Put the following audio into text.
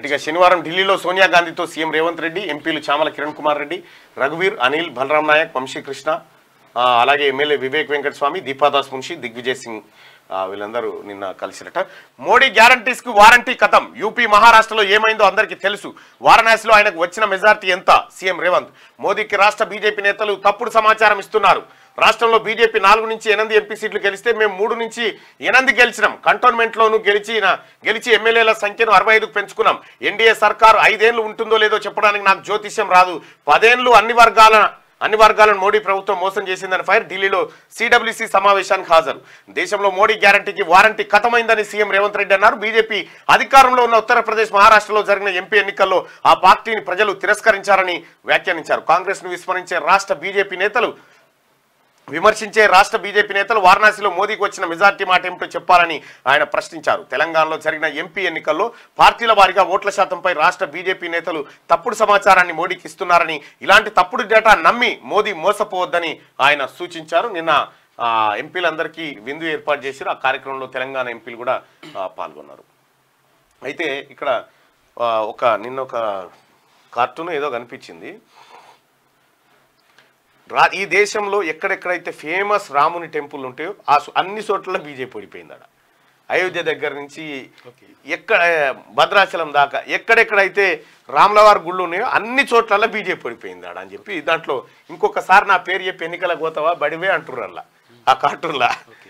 right ఇక శనివారం ఢిల్లీలో సోనియా గాంధీతో సీఎం రేవంత్ రెడ్డి ఎంపీలు చామల కిరణ్ కుమార్ రెడ్డి రఘువీర్ అనిల్ బలరాం నాయక్ వంశీకృష్ణ ఆ, అలాగే ఎమ్మెల్యే వివేక్ వెంకటస్వామి దీపాదాస్ మున్షి దిగ్విజయ్ సింగ్ ఆ, వీళ్ళందరూ నిన్న కలిసిరట మోడీ గ్యారంటీస్ కు వారంటీ కథం యూపీ మహారాష్ట్రలో ఏమైందో అందరికీ తెలుసు వారణాసిలో ఆయనకు వచ్చిన మెజార్టీ ఎంత సీఎం రేవంత్ మోదీకి రాష్ట్ర బీజేపీ నేతలు తప్పుడు సమాచారం ఇస్తున్నారు రాష్ట్రంలో బీజేపీ నాలుగు నుంచి ఎనిమిది ఎంపీ సీట్లు గెలిస్తే మేము మూడు నుంచి ఎనిమిది గెలిచినాం కంటోన్మెంట్ లోను గెలిచిన గెలిచి ఎమ్మెల్యేల సంఖ్యను అరవై ఐదుకు పెంచుకున్నాం ఎన్డీఏ సర్కారు ఐదేళ్లు ఉంటుందో లేదో చెప్పడానికి నాకు జ్యోతిష్యం రాదు పదేళ్లు అన్ని వర్గాల అన్ని వర్గాలను మోడీ ప్రభుత్వం మోసం చేసిందని ఫైర్ ఢిల్లీలో సిడబ్ల్యూసీ సమావేశానికి హాజరు దేశంలో మోడీ గ్యారంటీకి వారంటీ కథమైందని సీఎం రేవంత్ రెడ్డి అన్నారు బీజేపీ అధికారంలో ఉన్న ఉత్తరప్రదేశ్ మహారాష్ట్రలో జరిగిన ఎంపీ ఎన్నికల్లో ఆ పార్టీని ప్రజలు తిరస్కరించారని వ్యాఖ్యానించారు కాంగ్రెస్ ను విస్మరించే రాష్ట్ర బీజేపీ నేతలు విమర్శించే రాష్ట్ర బీజేపీ నేతలు వారణాసిలో మోదీకి వచ్చిన మెజార్టీ మాట ఏమిటో చెప్పాలని ఆయన ప్రశ్నించారు తెలంగాణలో జరిగిన ఎంపీ ఎన్నికల్లో పార్టీల వారీగా ఓట్ల శాతంపై రాష్ట్ర బీజేపీ నేతలు తప్పుడు సమాచారాన్ని మోడీకి ఇస్తున్నారని ఇలాంటి తప్పుడు డేటా నమ్మి మోదీ మోసపోవద్దని ఆయన సూచించారు నిన్న ఆ, ఎంపీలందరికీ విందు ఏర్పాటు చేశారు ఆ కార్యక్రమంలో తెలంగాణ ఎంపీలు కూడా ఆ, పాల్గొన్నారు అయితే ఇక్కడ ఆ, ఒక నిన్న ఒక కార్టూన్ ఏదో కనిపించింది రా ఈ దేశంలో ఎక్కడెక్కడైతే ఫేమస్ రాముని టెంపుల్ ఉంటాయో ఆ సు- అన్ని చోట్ల బీజేపీ ఓడిపోయింది ఆడ అయోధ్య దగ్గర నుంచి ఎక్కడ భద్రాచలం దాకా ఎక్కడెక్కడైతే రాములవారి గుళ్ళు ఉన్నాయో అన్ని చోట్ల బీజేపీ ఓడిపోయింది ఆడ అని చెప్పి దాంట్లో ఇంకొకసారి నా పేరు చెప్పి ఎన్నికలకు పోతావా బడివే అంటుర్రు అలా ఆ కార్టూన్లా